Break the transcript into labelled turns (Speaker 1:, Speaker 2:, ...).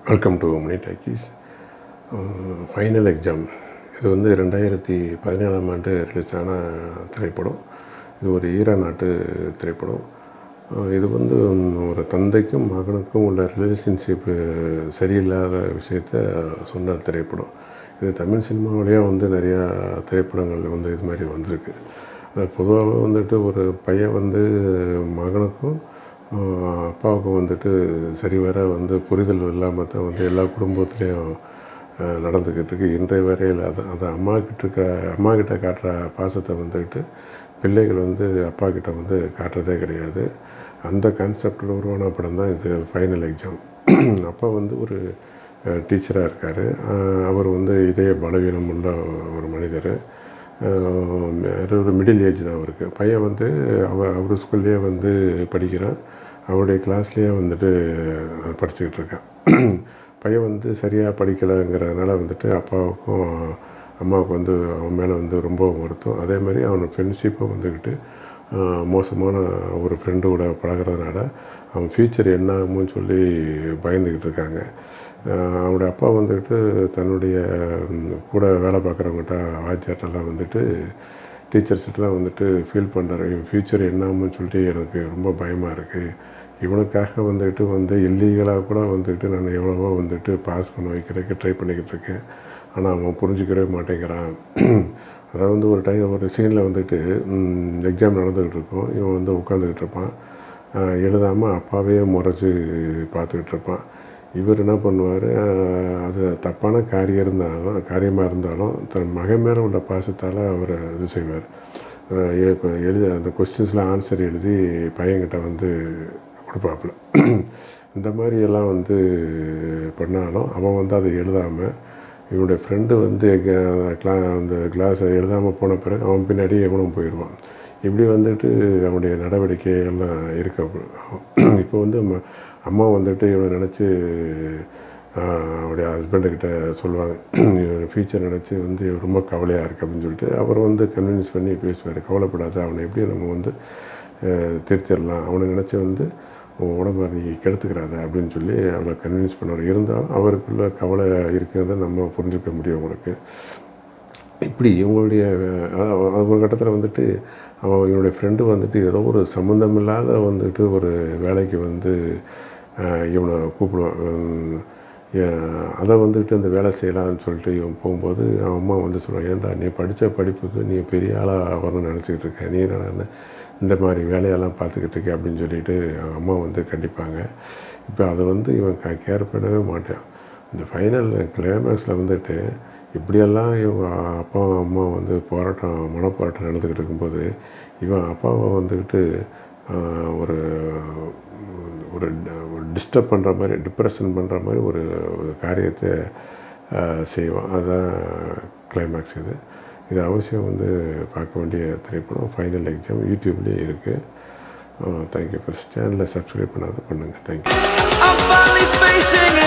Speaker 1: welcome to Mani talkies final exam இது வந்து ரெண்டாயிரத்தி பதினேழாம் ஆண்டு ரிலீஸ் ஆன திரைப்படம் இது ஒரு ஈரா நாட்டு திரைப்படம் அஹ் இது வந்து ஒரு தந்தைக்கும் மகனுக்கும் உள்ள ரிலேஷன்ஷிப்பு சரியில்லாத விஷயத்த சொன்ன திரைப்படம் இது தமிழ் சினிமாவிலேயே வந்து நிறையா திரைப்படங்கள் வந்து இது மாதிரி வந்திருக்கு பொதுவாக வந்துட்டு ஒரு பையன் வந்து மகனுக்கும் ஆஹ் அப்பாவுக்கும் வந்துட்டு சரிவர வந்து புரிதல் இல்லாமல் தான் வந்து எல்லா குடும்பத்துலேயும் ஆஹ் நடந்துக்கிட்டு இருக்கு இன்றைய வரையில் அது அது அம்மா கிட்ட இருக்க அம்மா கிட்ட காட்டுற பாசத்தை வந்துக்கிட்டு பிள்ளைகள் வந்து அப்பா கிட்ட வந்து காட்டுறதே கிடையாது அந்த கான்செப்டில் உருவான படம் தான் இது ஃபைனல் எக்ஸாம் அப்பா வந்து ஒரு டீச்சராக இருக்கார் அவர் வந்து இதய பலவீனம் உள்ள ஒரு மனிதர் ஆஹ் ஒரு மிடில் ஏஜ் தான் அவருக்கு பையன் வந்து அவர் அவர் ஸ்கூல்லேயே வந்து படிக்கிறான் அவருடைய கிளாஸ்லேயே வந்துட்டு படிச்சுக்கிட்டு இருக்கான் பையன் வந்து சரியாக படிக்கலைங்கிறதுனால வந்துட்டு அப்பாவுக்கும் அம்மாவுக்கு வந்து அவன் மேலே வந்து ரொம்ப வருத்தம் அதே மாதிரி அவனோட ஃப்ரெண்ட்ஷிப்பும் வந்துக்கிட்டு ஆஹ் மோசமான ஒரு ஃப்ரெண்டோட பழகுறதுனால அவன் ஃப்யூச்சர் என்ன ஆகுமோன்னு சொல்லி பயந்துக்கிட்டு இருக்காங்க ஆஹ் அவனுடைய அப்பா வந்துக்கிட்டு தன்னுடைய ம், கூட வேலை பார்க்குறவங்ககிட்ட வாத்தியார்ட்டெல்லாம் வந்துட்டு டீச்சர்ஸ்கிட்டலாம் வந்துட்டு ஃபீல் பண்ணுறாரு இவன் ஃப்யூச்சர் என்ன ஆகும்னு சொல்லிட்டு எனக்கு ரொம்ப பயமாக இருக்குது இவனுக்காக வந்துட்டு வந்து இல்லீகலாக கூட வந்துட்டு நான் எவ்வளவோ வந்துட்டு பாஸ் பண்ண வைக்கிறதுக்கு ட்ரை பண்ணிக்கிட்டு இருக்கேன் ஆனால் அவன் புரிஞ்சுக்கவே மாட்டேங்கிறான் அதாவது வந்து ஒரு டைம் ஒரு சீனில் வந்துட்டு எக்ஸாம் நடந்துக்கிட்டு இருக்கும் இவன் வந்து உட்காந்துக்கிட்டு இருப்பான் எழுதாமல் அப்பாவே முறைச்சி பார்த்துக்கிட்டு இருப்பான் இவர் என்ன பண்ணுவார் அது தப்பான காரியம் இருந்தாலும் காரியமாக இருந்தாலும் தன் மகன் மேலே உள்ள பாசத்தால் அவர் இது செய்வார் அஹ் எ- இப்ப எழுதி அந்த கொஸ்டின்ஸ்லாம் ஆன்சர் எழுதி பையன்கிட்ட வந்து கொடுப்பாப்புல இந்த மாதிரி எல்லாம் வந்து பண்ணாலும் அவன் வந்து அதை எழுதாமல் இவனுடைய ஃப்ரெண்டு வந்து எங்க- கிளா அந்த கிளாஸை எழுதாமல் போன பிறகு அவன் பின்னாடி எவனும் போயிடுவான் இப்படி வந்துட்டு அவனுடைய நடவடிக்கை எல்லாம் இருக்கு இப்போ வந்து அம்மா- அம்மா வந்துட்டு இவனை நினச்சி அவருடைய ஹஸ்பண்டுக்கிட்ட சொல்லுவாங்க ஃப்யூச்சர் நினச்சி வந்து ரொம்ப கவலையாக இருக்குது அப்படின்னு சொல்லிட்டு அவர் வந்து கன்வின்ஸ் பண்ணி பேசுவார் கவலைப்படாத அவனை எப்படி நம்ம வந்து அஹ், திருத்திடலாம் அவனை நினச்சி வந்து உன் உடம்ப நீ கெடுத்துக்கிறாத அப்படின்னு சொல்லி அவளை கன்வின்ஸ் பண்ணுவார் இருந்தாலும் அவருக்குள்ள கவலை இருக்கிறத நம்ம புரிஞ்சுக்க முடியும் உங்களுக்கு இப்படி இவங்களுடைய அஹ், அது ஒரு கட்டத்தில் வந்துட்டு அவன் இவனுடைய ஃப்ரெண்டு வந்துட்டு ஏதோ ஒரு சம்மந்தமில்லாத வந்துட்டு ஒரு வேலைக்கு வந்து அஹ், இவனை கூப்பிடுவான் உம், ஏ- அதை வந்துட்டு அந்த வேலை செய்யலாம்னு சொல்லிட்டு இவன் போகும்போது அவன் அம்மா வந்து சொல்லுவான் ஏன்டா நீ படித்த படிப்புக்கு நீ பெரிய ஆளாக வரணும்னு நினச்சிக்கிட்டு இருக்க நீ என்னடா இந்த மாதிரி வேலையெல்லாம் பார்த்துக்கிட்டு இருக்க அப்படின்னு சொல்லிட்டு அவங்க அம்மா வந்து கண்டிப்பாங்க இப்போ அதை வந்து இவன் கேர் பண்ணவே மாட்டான் இந்த ஃபைனல் கிளைமேக்ஸில் வந்துட்டு இப்படியெல்லாம் இவங்க அப்பா அம்மா வந்து போராட்டம் மனப்போராட்டம் நடந்துக்கிட்டு இருக்கும்போது இவன் அப்பாவை வந்துக்கிட்டு ஆஹ், ஒரு ஒரு டிஸ்டர்ப் பண்ணுற மாதிரி டிப்ரெஷன் பண்ணுற மாதிரி ஒரு ஒரு காரியத்தை ஆஹ், செய்வான் அதுதான் கிளைமேக்ஸ் இது இது அவசியம் வந்து பார்க்க வேண்டிய திரைப்படம் ஃபைனல் எக்ஸாம் யூடியூப்லேயே இருக்குது தேங்க்யூ ஃபர்ஸ்ட் சேனலை சப்ஸ்கிரைப் பண்ணாத பண்ணுங்கள் தேங்க்யூ
Speaker 2: I'm finally facing